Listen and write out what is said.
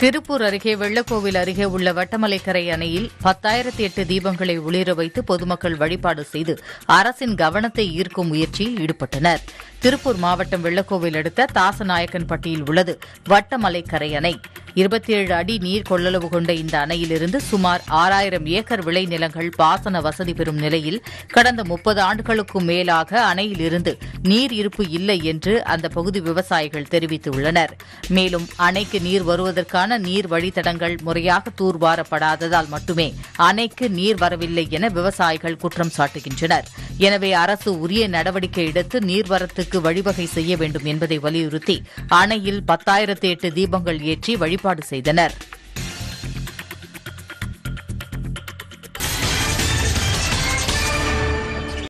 திருப்பூர் அருகே வெள்ளக்கோவில் அருகே உள்ள வட்டமலைக்கரை அணையில் பத்தாயிரத்தி எட்டு தீபங்களை ஒளிர வைத்து பொதுமக்கள் வழிபாடு செய்து அரசின் கவனத்தை ஈர்க்கும் முயற்சியில் ஈடுபட்டனர் திருப்பூர் மாவட்டம் வெள்ளக்கோவில் அடுத்த தாசநாயக்கன்பட்டியில் உள்ளது வட்டமலைக்கரை அணை இருபத்தி ஏழு அடி நீர் கொள்ளளவு கொண்ட இந்த அணையிலிருந்து சுமார் ஆறாயிரம் ஏக்கர் விளைநிலங்கள் பாசன வசதி பெறும் நிலையில் கடந்த முப்பது ஆண்டுகளுக்கும் மேலாக அணையிலிருந்து நீர் இருப்பு இல்லை என்று அந்த பகுதி விவசாயிகள் தெரிவித்துள்ளனர் மேலும் அணைக்கு நீர் வருவதற்கான நீர் வழித்தடங்கள் முறையாக தூர்வாரப்படாததால் மட்டுமே அணைக்கு நீர் வரவில்லை என விவசாயிகள் குற்றம் சாட்டுகின்றனர் எனவே அரசு உரிய நடவடிக்கை எடுத்து நீர்வரத்துக்கு வழிவகை செய்ய வேண்டும் என்பதை வலியுறுத்தி அணையில் பத்தாயிரத்து எட்டு தீபங்கள் ஏற்றி வழிபாடு செய்தனர்